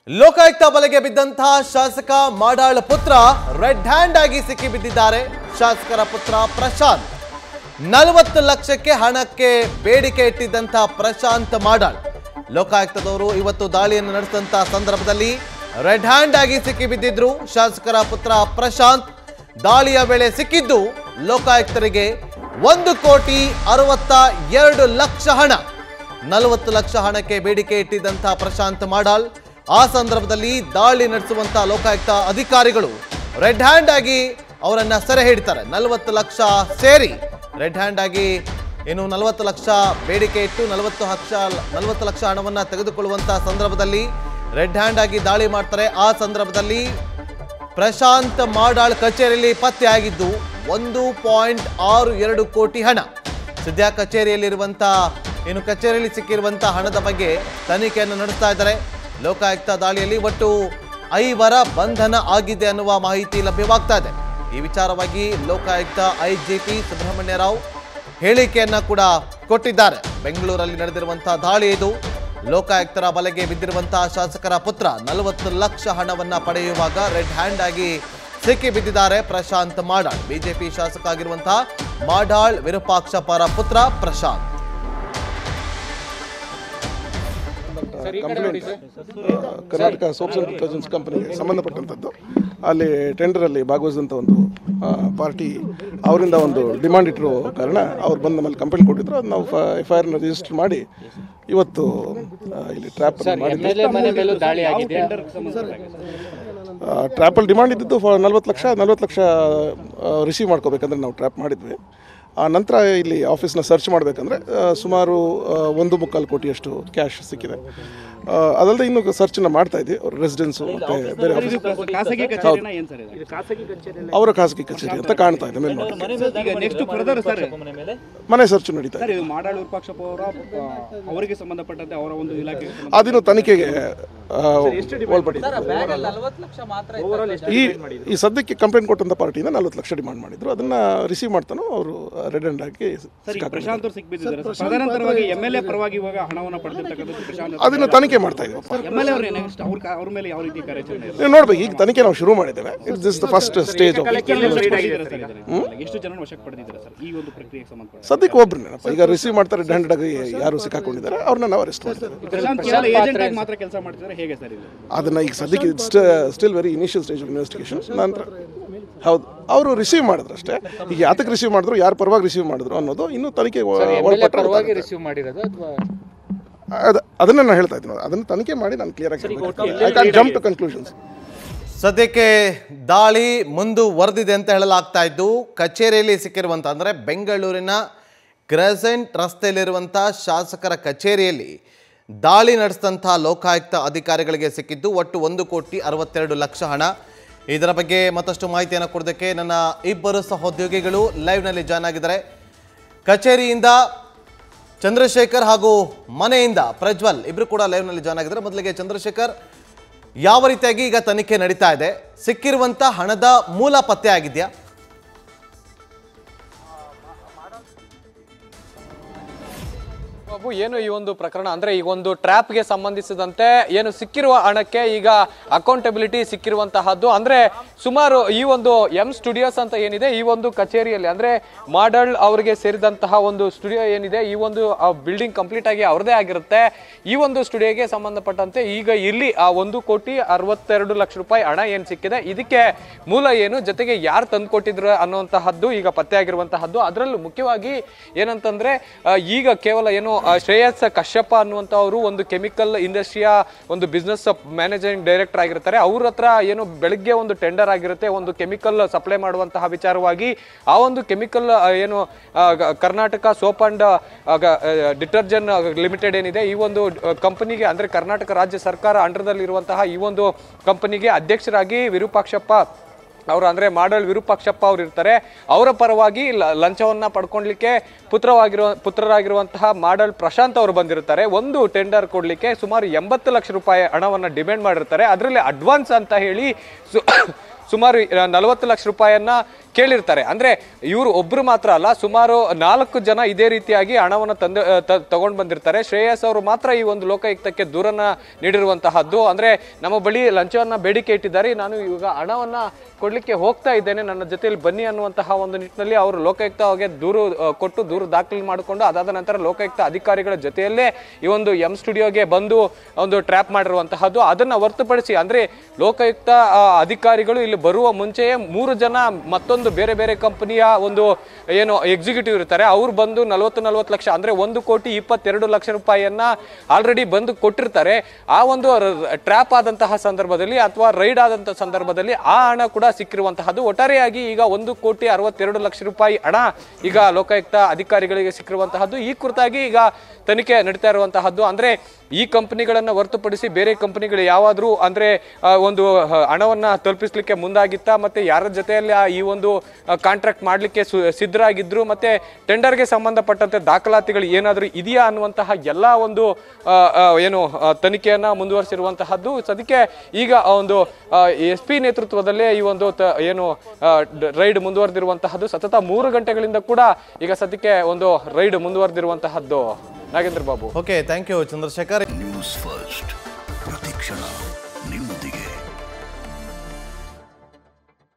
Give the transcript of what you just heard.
ಲೋಕಾಯುಕ್ತ ಬಲೆಗೆ ಬಿದ್ದಂತಹ ಶಾಸಕ ಮಾಡಾಳ್ ಪುತ್ರ ರೆಡ್ ಹ್ಯಾಂಡ್ ಆಗಿ ಸಿಕ್ಕಿ ಬಿದ್ದಿದ್ದಾರೆ ಶಾಸಕರ ಪುತ್ರ ಪ್ರಶಾಂತ್ ನಲವತ್ತು ಲಕ್ಷಕ್ಕೆ ಹಣಕ್ಕೆ ಬೇಡಿಕೆ ಇಟ್ಟಿದ್ದಂತಹ ಪ್ರಶಾಂತ್ ಮಾಡಾಳ್ ಲೋಕಾಯುಕ್ತದವರು ಇವತ್ತು ದಾಳಿಯನ್ನು ನಡೆಸಿದಂತಹ ಸಂದರ್ಭದಲ್ಲಿ ರೆಡ್ ಹ್ಯಾಂಡ್ ಆಗಿ ಸಿಕ್ಕಿ ಬಿದ್ದಿದ್ರು ಶಾಸಕರ ಪುತ್ರ ಪ್ರಶಾಂತ್ ದಾಳಿಯ ವೇಳೆ ಸಿಕ್ಕಿದ್ದು ಲೋಕಾಯುಕ್ತರಿಗೆ ಒಂದು ಕೋಟಿ ಅರವತ್ತ ಎರಡು ಲಕ್ಷ ಹಣ ನಲವತ್ತು ಲಕ್ಷ ಹಣಕ್ಕೆ ಬೇಡಿಕೆ ಇಟ್ಟಿದ್ದಂತಹ ಪ್ರಶಾಂತ್ ಮಾಡಾಳ್ ಆ ಸಂದರ್ಭದಲ್ಲಿ ದಾಳಿ ನಡೆಸುವಂತಹ ಲೋಕಾಯುಕ್ತ ಅಧಿಕಾರಿಗಳು ರೆಡ್ ಹ್ಯಾಂಡ್ ಆಗಿ ಅವರನ್ನ ಸೆರೆ ಹಿಡಿತಾರೆ ನಲವತ್ತು ಲಕ್ಷ ಸೇರಿ ರೆಡ್ ಹ್ಯಾಂಡ್ ಆಗಿ ಏನು ನಲವತ್ತು ಲಕ್ಷ ಬೇಡಿಕೆ ಇಟ್ಟು ನಲವತ್ತು ಲಕ್ಷ ನಲವತ್ತು ಲಕ್ಷ ಹಣವನ್ನ ತೆಗೆದುಕೊಳ್ಳುವಂತಹ ಸಂದರ್ಭದಲ್ಲಿ ರೆಡ್ ಹ್ಯಾಂಡ್ ಆಗಿ ದಾಳಿ ಮಾಡ್ತಾರೆ ಆ ಸಂದರ್ಭದಲ್ಲಿ ಪ್ರಶಾಂತ್ ಮಾಡಾಳ್ ಕಚೇರಿಯಲ್ಲಿ ಪತ್ತೆಯಾಗಿದ್ದು ಒಂದು ಪಾಯಿಂಟ್ ಆರು ಎರಡು ಕೋಟಿ ಹಣ ಸದ್ಯ ಕಚೇರಿಯಲ್ಲಿರುವಂಥ ಏನು ಕಚೇರಿಯಲ್ಲಿ ಸಿಕ್ಕಿರುವಂಥ ಹಣದ ಬಗ್ಗೆ ತನಿಖೆಯನ್ನು ನಡೆಸ್ತಾ ಇದ್ದಾರೆ ಲೋಕಾಯುಕ್ತ ದಾಳಿಯಲ್ಲಿ ಒಟ್ಟು ಐವರ ಬಂಧನ ಆಗಿದೆ ಅನ್ನುವ ಮಾಹಿತಿ ಲಭ್ಯವಾಗ್ತಾ ಇದೆ ಈ ವಿಚಾರವಾಗಿ ಲೋಕಾಯುಕ್ತ ಐಜಿಪಿ ಸುಬ್ರಹ್ಮಣ್ಯ ರಾವ್ ಹೇಳಿಕೆಯನ್ನ ಕೂಡ ಕೊಟ್ಟಿದ್ದಾರೆ ಬೆಂಗಳೂರಲ್ಲಿ ನಡೆದಿರುವಂತಹ ದಾಳಿ ಇದು ಲೋಕಾಯುಕ್ತರ ಬಲೆಗೆ ಬಿದ್ದಿರುವಂತಹ ಶಾಸಕರ ಪುತ್ರ ನಲವತ್ತು ಲಕ್ಷ ಹಣವನ್ನ ಪಡೆಯುವಾಗ ರೆಡ್ ಹ್ಯಾಂಡ್ ಆಗಿ ಸಿಕ್ಕಿ ಬಿದ್ದಿದ್ದಾರೆ ಪ್ರಶಾಂತ್ ಮಾಡಾಳ್ ಬಿಜೆಪಿ ಶಾಸಕ ಆಗಿರುವಂತಹ ಮಾಡಾಳ್ ವಿರೂಪಾಕ್ಷ ಪರ ಪುತ್ರ Prashanth complaint Karnataka soaps and detergents ಕಂಪನಿಗೆ ಸಂಬಂಧಪಟ್ಟಂಥದ್ದು ಅಲ್ಲಿ ಟೆಂಡರಲ್ಲಿ ಭಾಗವಹಿಸಿದಂಥ ಒಂದು ಪಾರ್ಟಿ ಅವರಿಂದ ಒಂದು ಡಿಮಾಂಡ್ ಇಟ್ಟಿರೋ ಕಾರಣ ಅವ್ರು ಬಂದು ನಮ್ಮಲ್ಲಿ ಕಂಪ್ಲೇಂಟ್ ಕೊಟ್ಟಿದ್ರು ಅದು ನಾವು ಎಫ್ ಐ ಆರ್ನ ರಿಜಿಸ್ಟರ್ ಮಾಡಿ ಇವತ್ತು ಆ, ಇಲ್ಲಿ ಟ್ರ್ಯಾಪ್ ಮಾಡಿದ್ವಿ ಎಮ್ಎಲ್ಎ ಮನೆ ಮೇಲೂ ದಾಳಿ ಆಗಿದೆ ಟ್ರ್ಯಾಪಲ್ಲಿ ಡಿಮಾಂಡ್ ಇದ್ದಿದ್ದು ಫಾರ್ ನಲ್ವತ್ತು ಲಕ್ಷ ನಲ್ವತ್ತು ಲಕ್ಷ ರಿಸೀವ್ ಮಾಡ್ಕೋಬೇಕಂದ್ರೆ ನಾವು ಟ್ರ್ಯಾಪ್ ಮಾಡಿದ್ವಿ ಆ ನಂತರ ಇಲ್ಲಿ ಆಫೀಸ್ನ ಸರ್ಚ್ ಮಾಡಬೇಕಂದ್ರೆ ಸುಮಾರು ಆ, ಒಂದು ಮುಕ್ಕಾಲು ಕೋಟಿಯಷ್ಟು ಕ್ಯಾಶ್ ಸಿಕ್ಕಿದೆ ಆ, ಅದಲ್ಲದೆ ಇನ್ನು ಸರ್ಚನ್ನ ಮಾಡ್ತಾ ಇದ್ವಿ ಅವ್ರ ರೆಸಿಡೆನ್ಸು ಮತ್ತು ಬೇರೆ ಆಫೀಸ್ ಖಾಸಗಿ ಕಚೇರಿನ ಏನ್ ಸರ್ ಇದು ಖಾಸಗಿ ಕಚೇರಿ ಅವರ ಖಾಸಗಿ ಕಚೇರಿ ಅಂತ ಕಾಣ್ತಾ ಇದೆ ಮೇಲ್ನೋಟಕ್ಕೆ ಈಗ ನೆಕ್ಸ್ಟ್ ಫರ್ದರ್ ಸರ್ ಮನೆ ಸರ್ಚ್ ನಡೀತಾ ಇದೆ ಸರ್ ಇದು ಮಾಡಾಳ್ ವಿರೂಪಾಕ್ಷಪ್ಪ ಅವರ ಆ, ಅವರಿಗೆ ಸಂಬಂಧಪಟ್ಟಂತೆ ಅವರ ಒಂದು ಇಲಾಖೆ ಅದಿನ್ನು ತನಿಖೆಗೆ ಆ, ಒಳಪಟ್ಟಿದೆ ಈ ಈ ಸದ್ಯಕ್ಕೆ ಕಂಪ್ಲೇಂಟ್ ಕೊಟ್ಟಂಥ ಪಾರ್ಟಿಯಿಂದ ನಲ್ವತ್ತು ಲಕ್ಷ ಡಿಮಾಂಡ್ ಮಾಡಿದ್ರು ಅದನ್ನ ರಿಸೀವ್ ಮಾಡ್ತಾನೋ ಅವರು ರೆಡ್ ಹ್ಯಾಂಡ್ ಹಾಕಿ ಸರ್ ಈಗ ಸಿಕ್ಕಾಕೊಂಡಿದ್ದಾರೆ. ಪ್ರಶಾಂತ್ ಅವರು ಸಿಕ್ಬಿದ್ದಾರೆ ಸರ್ ತದನಂತರವಾಗಿ ಎಂ ಎಲ್ ಎ ಪರವಾಗಿ ಇವಾಗ ಹಣವನ್ನು ಪಡೆದಿರ್ತಕ್ಕಂಥದ್ದು ಪ್ರಶಾಂತ್ ಅದನ್ನು ತನಿಖೆ ಮಾಡ್ತಾ ಇದ್ದೀವಪ್ಪ ಎಂ ಎಲ್ ಎ ಅವರು ನೆಕ್ಸ್ಟ್ ಅವ್ರ ಕಾ- ಅವ್ರ ಮೇಲೆ ಯಾವ ರೀತಿ ಕಾರ್ಯಾಚರಣೆ ಇದೆ ನೀವು ನೋಡ್ಬೇಕು ಈಗ ತನಿಖೆ ನಾವು ಶುರು ಮಾಡಿದ್ದೇವೆ it's this the first stage of ಎಷ್ಟು ಜನ ವಶಕ್ಕೆ ಪಡೆದಿದ್ದಾರೆ ಸರ್ ಇದನ್ನ? ಎಷ್ಟು ಜನ ವಶಕ್ಕೆ ಪಡೆದಿದ್ದಾರೆ ಸರ್ ಈ ಒಂದು ಪ್ರಕ್ರಿಯೆಗೆ ಸಂಬಂಧಪಟ್ಟ ಸದ್ಯಕ್ಕೆ ಒಬ್ರನ್ನೇನಪ್ಪ ಈಗ ರಿಸೀವ್ ಮಾಡ್ತಾರೆ ರೆಡ್ ಹ್ಯಾಂಡೆಡ್ ಆಗಿ ಯಾರು ಸಿಕ್ಕಾಕೊಂಡಿದ್ದಾರೆ ಅವ್ರನ್ನ ನಾವು ಅರೆಸ್ಟ್ ಮಾಡ್ತೇವೆ ಪ್ರಶಾಂತ್ ಕೇವಲ ಏಜೆಂಟ್ ಆಗಿ ಮಾತ್ರ ಕೆಲಸ ಮಾಡ್ತಿದ್ದಾರೆ ಹೇಗೆ ಸರ್ ಇದು ಅದನ್ನ ಈಗ ಸದ್ಯಕ್ಕೆ still very initial stage of investigation ನಂತರ ಹೌದು ಅವರು ರಿಸೀವ್ ಮಾಡಿದ್ರು ಅಷ್ಟೇ ಈಗ ಯಾತಕ್ಕೆ ರಿಸೀವ್ ಮಾಡಿದ್ರು ಯಾರು ಪರವಾಗಿ ರಿಸೀವ್ ಮಾಡಿದ್ರು ಅನ್ನೋದು ಇನ್ನೂ ತನಿಖೆ ಎಮ್ಎಲ್ಎ ಪರವಾಗಿ ರಿಸೀವ್ ಮಾಡಿರೋದು ಅಥವಾ ಅದ ಅದನ್ನ ನಾನು ಹೇಳ್ತಾ ಇದ್ದೀನಿ ಅದನ್ನ ತನಿಖೆ ಮಾಡಿ ನಾನು ಕ್ಲಿಯರ್ ಆಗಿ I can jump to conclusions ಸದ್ಯಕ್ಕೆ ದಾಳಿ ಮುಂದುವರೆದಿದೆ ಅಂತ ಹೇಳಲಾಗ್ತಾ ಇದ್ದು ಕಚೇರಿಯಲ್ಲಿ ಸಿಕ್ಕಿರುವಂಥ ಅಂದರೆ ಬೆಂಗಳೂರಿನ ಕ್ರೆಸೆಂಟ್ ರಸ್ತೆಯಲ್ಲಿರುವಂಥ ಶಾಸಕರ ಕಚೇರಿಯಲ್ಲಿ ದಾಳಿ ನಡೆಸಿದಂಥ ಲೋಕಾಯುಕ್ತ ಅಧಿಕಾರಿಗಳಿಗೆ ಸಿಕ್ಕಿದ್ದು ಒಟ್ಟು ಒಂದು ಕೋಟಿ ಅರವತ್ತೆರಡು ಲಕ್ಷ ಹಣ ಇದರ ಬಗ್ಗೆ ಮತ್ತಷ್ಟು ಮಾಹಿತಿಯನ್ನು ಕೊಡೋದಕ್ಕೆ ನನ್ನ ಇಬ್ಬರು ಸಹೋದ್ಯೋಗಿಗಳು ಲೈವ್ನಲ್ಲಿ ಜಾಯ್ನ್ ಆಗಿದ್ದಾರೆ ಕಚೇರಿಯಿಂದ ಚಂದ್ರಶೇಖರ್ ಹಾಗೂ ಮನೆಯಿಂದ ಪ್ರಜ್ವಲ್ ಇಬ್ರು ಕೂಡ ಲೈವ್ನಲ್ಲಿ ಜಾಯ್ನ್ ಆಗಿದ್ದಾರೆ ಮೊದಲಿಗೆ ಚಂದ್ರಶೇಖರ್ ಯಾವ ರೀತಿಯಾಗಿ ಈಗ ತನಿಖೆ ನಡೀತಾ ಇದೆ ಸಿಕ್ಕಿರುವಂತ ಹಣದ ಮೂಲ ಪತ್ತೆ ಆಗಿದೆಯಾ ಬಾಬು ಏನು ಈ ಒಂದು ಪ್ರಕರಣ ಅಂದ್ರೆ ಈ ಒಂದು ಟ್ರ್ಯಾಪ್ಗೆ ಸಂಬಂಧಿಸಿದಂತೆ ಏನು ಸಿಕ್ಕಿರುವ ಹಣಕ್ಕೆ ಈಗ ಅಕೌಂಟಬಿಲಿಟಿ ಸಿಕ್ಕಿರುವಂತಹದ್ದು ಅಂದ್ರೆ ಸುಮಾರು ಈ ಒಂದು ಎಂ ಸ್ಟುಡಿಯೋಸ್ ಅಂತ ಏನಿದೆ ಈ ಒಂದು ಕಚೇರಿಯಲ್ಲಿ ಅಂದ್ರೆ ಮಾಡಲ್ ಅವರಿಗೆ ಸೇರಿದಂತಹ ಒಂದು ಸ್ಟುಡಿಯೋ ಏನಿದೆ ಈ ಒಂದು ಬಿಲ್ಡಿಂಗ್ ಕಂಪ್ಲೀಟ್ ಆಗಿ ಅವ್ರದೇ ಆಗಿರುತ್ತೆ ಈ ಒಂದು ಸ್ಟುಡಿಯೋಗೆ ಸಂಬಂಧಪಟ್ಟಂತೆ ಈಗ ಇಲ್ಲಿ ಆ ಒಂದು ಕೋಟಿ ಅರವತ್ತೆರಡು ಲಕ್ಷ ರೂಪಾಯಿ ಹಣ ಏನು ಸಿಕ್ಕಿದೆ ಇದಕ್ಕೆ ಮೂಲ ಏನು ಜೊತೆಗೆ ಯಾರು ತಂದು ಕೊಟ್ಟಿದ್ರು ಅನ್ನುವಂತಹದ್ದು ಈಗ ಪತ್ತೆ ಆಗಿರುವಂತಹದ್ದು ಅದರಲ್ಲೂ ಮುಖ್ಯವಾಗಿ ಏನಂತಂದ್ರೆ ಆ, ಈಗ ಕೇವಲ ಏನು ಆ, ಶ್ರೇಯಸ್ ಕಶ್ಯಪ ಅನ್ನುವಂಥವರು ಒಂದು ಕೆಮಿಕಲ್ ಇಂಡಸ್ಟ್ರಿಯ ಒಂದು ಬಿಸ್ನೆಸ್ ಮ್ಯಾನೇಜಿಂಗ್ ಡೈರೆಕ್ಟರ್ ಆಗಿರ್ತಾರೆ ಅವ್ರ ಹತ್ರ ಏನು ಬೆಳಗ್ಗೆ ಒಂದು ಟೆಂಡರ್ ಆಗಿರುತ್ತೆ ಒಂದು ಕೆಮಿಕಲ್ ಸಪ್ಲೈ ಮಾಡುವಂತಹ ವಿಚಾರವಾಗಿ ಆ ಒಂದು ಕೆಮಿಕಲ್ ಏನು ಆ, ಗ- Karnataka soap and detergent limited ಏನಿದೆ ಈ ಒಂದು ಕಂಪನಿಗೆ ಅಂದ್ರೆ ಕರ್ನಾಟಕ ರಾಜ್ಯ ಸರ್ಕಾರ ಅಂಡರ್ದಲ್ಲಿರುವಂತಹ ಈ ಒಂದು ಕಂಪನಿಗೆ ಅಧ್ಯಕ್ಷರಾಗಿ ವಿರೂಪಾಕ್ಷಪ್ಪ ಅವರು ಅಂದ್ರೆ ಮಾಡಲ್ ವಿರೂಪಾಕ್ಷಪ್ಪ ಅವರು ಇರ್ತಾರೆ ಅವರ ಪರವಾಗಿ ಲ- ಲಂಚವನ್ನ ಪಡ್ಕೊಳ್ಲಿಕ್ಕೆ ಪುತ್ರವಾಗಿರುವ ಪುತ್ರರಾಗಿರುವಂತಹ ಮಾಡಲ್ ಪ್ರಶಾಂತ್ ಅವರು ಬಂದಿರ್ತಾರೆ ಒಂದು ಟೆಂಡರ್ ಕೊಡ್ಲಿಕ್ಕೆ ಸುಮಾರು ಎಂಬತ್ತು ಲಕ್ಷ ರೂಪಾಯಿ ಹಣವನ್ನ ಡಿಮ್ಯಾಂಡ್ ಮಾಡಿರ್ತಾರೆ ಅದರಲ್ಲಿ ಅಡ್ವಾನ್ಸ್ ಅಂತ ಹೇಳಿ ಸು- ಸುಮಾರು ನಲವತ್ತು ಲಕ್ಷ ರೂಪಾಯಿಯನ್ನ ಕೇಳಿರ್ತಾರೆ ಅಂದ್ರೆ ಇವರು ಒಬ್ರು ಮಾತ್ರ ಅಲ್ಲ ಸುಮಾರು ನಾಲ್ಕು ಜನ ಇದೇ ರೀತಿಯಾಗಿ ಹಣವನ್ನು ತಂದು ತಗೊಂಡು ಬಂದಿರ್ತಾರೆ ಶ್ರೇಯಸ್ ಅವರು ಮಾತ್ರ ಈ ಒಂದು ಲೋಕಾಯುಕ್ತಕ್ಕೆ ದೂರನ್ನ ನೀಡಿರುವಂತಹದ್ದು ಅಂದ್ರೆ ನಮ್ಮ ಬಳಿ ಲಂಚವನ್ನ ಬೇಡಿಕೆ ಇಟ್ಟಿದ್ದಾರೆ ನಾನು ಇವಾಗ ಹಣವನ್ನ ಕೊಡ್ಲಿಕ್ಕೆ ಹೋಗ್ತಾ ಇದ್ದೇನೆ ನನ್ನ ಜೊತೆಯಲ್ಲಿ ಬನ್ನಿ ಅನ್ನುವಂತಹ ಒಂದು ನಿಟ್ಟಿನಲ್ಲಿ ಅವರು ಲೋಕಾಯುಕ್ತ ಅವ್ರಿಗೆ ದೂರು ಆ, ಕೊಟ್ಟು ದೂರು ದಾಖಲೆ ಮಾಡಿಕೊಂಡು ಅದಾದ ನಂತರ ಲೋಕಾಯುಕ್ತ ಅಧಿಕಾರಿಗಳ ಜೊತೆಯಲ್ಲೇ ಈ ಒಂದು ಎಂ ಸ್ಟುಡಿಯೋಗೆ ಬಂದು ಒಂದು ಟ್ರ್ಯಾಪ್ ಮಾಡಿರುವಂತಹದ್ದು ಅದನ್ನ ಹೊರತುಪಡಿಸಿ ಅಂದ್ರೆ ಲೋಕಾಯುಕ್ತ ಆ, ಅಧಿಕಾರಿಗಳು ಇಲ್ಲಿ ಬರುವ ಮುಂಚೆಯೇ ಮೂರು ಜನ ಮತ್ತೊಂದು ಬೇರೆ ಬೇರೆ ಕಂಪನಿಯ ಒಂದು ಏನು ಎಕ್ಸಿಕ್ಯೂಟಿವ್ ಇರ್ತಾರೆ ಅವ್ರು ಬಂದು ನಲವತ್ತು ನಲವತ್ತು ಲಕ್ಷ ಅಂದ್ರೆ ಒಂದು ಕೋಟಿ ಇಪ್ಪತ್ತೆರಡು ಲಕ್ಷ ರೂಪಾಯಿಯನ್ನ ಆಲ್ರೆಡಿ ಬಂದು ಕೊಟ್ಟಿರ್ತಾರೆ ಆ ಒಂದು ಟ್ರ್ಯಾಪ್ ಆದಂತಹ ಸಂದರ್ಭದಲ್ಲಿ ಅಥವಾ ರೈಡ್ ಆದಂತಹ ಸಂದರ್ಭದಲ್ಲಿ ಆ ಹಣ ಕೂಡ ಸಿಕ್ಕಿರುವಂತಹದ್ದು ಒಟ್ಟಾರೆಯಾಗಿ ಈಗ ಒಂದು ಕೋಟಿ ಅರವತ್ತೆರಡು ಲಕ್ಷ ರೂಪಾಯಿ ಹಣ ಈಗ ಲೋಕಾಯುಕ್ತ ಅಧಿಕಾರಿಗಳಿಗೆ ಸಿಕ್ಕಿರುವಂತಹದ್ದು ಈ ಕುರಿತಾಗಿ ಈಗ ತನಿಖೆ ನಡೀತಾ ಇರುವಂತಹದ್ದು ಅಂದ್ರೆ ಈ ಕಂಪನಿಗಳನ್ನ ಹೊರತುಪಡಿಸಿ ಬೇರೆ ಕಂಪನಿಗಳು ಯಾವಾದ್ರೂ ಅಂದ್ರೆ ಆ, ಒಂದು ಹ, ಹಣವನ್ನ ತಲುಪಿಸ್ಲಿಕ್ಕೆ ಮುಂದಾಗಿತ್ತ ಮತ್ತೆ ಯಾರ ಜೊತೆಯಲ್ಲಿ ಆ ಈ ಒಂದು ಕಾಂಟ್ರಾಕ್ಟ್ ಮಾಡ್ಲಿಕ್ಕೆ ಸು- ಸಿದ್ಧರಾಗಿದ್ರು ಮತ್ತೆ ಟೆಂಡರ್ಗೆ ಸಂಬಂಧಪಟ್ಟಂತೆ ದಾಖಲಾತಿಗಳು ಏನಾದರೂ ಇದೆಯಾ ಅನ್ನುವಂತಹ ಎಲ್ಲ ಒಂದು ಆ, ಆ, ಏನು ಆ, ತನಿಖೆಯನ್ನ ಮುಂದುವರಿಸಿರುವಂತಹದ್ದು ಸದ್ಯಕ್ಕೆ ಈಗ ಆ ಒಂದು ಎಸ್ ಪಿ ನೇತೃತ್ವದಲ್ಲೇ ಈ ಒಂದು ತ- ಏನು ರೈಡ್ ಮುಂದುವರೆದಿರುವಂತಹದ್ದು ಸತತ ಮೂರು ಗಂಟೆಗಳಿಂದ ಕೂಡ ಈಗ ಸದ್ಯಕ್ಕೆ ಒಂದು ರೈಡ್ ಮುಂದುವರೆದಿರುವಂತಹದ್ದು Nagendra Babu okay thank you Chandrashekhar news first ಪ್ರತಿಕ್ಷಣ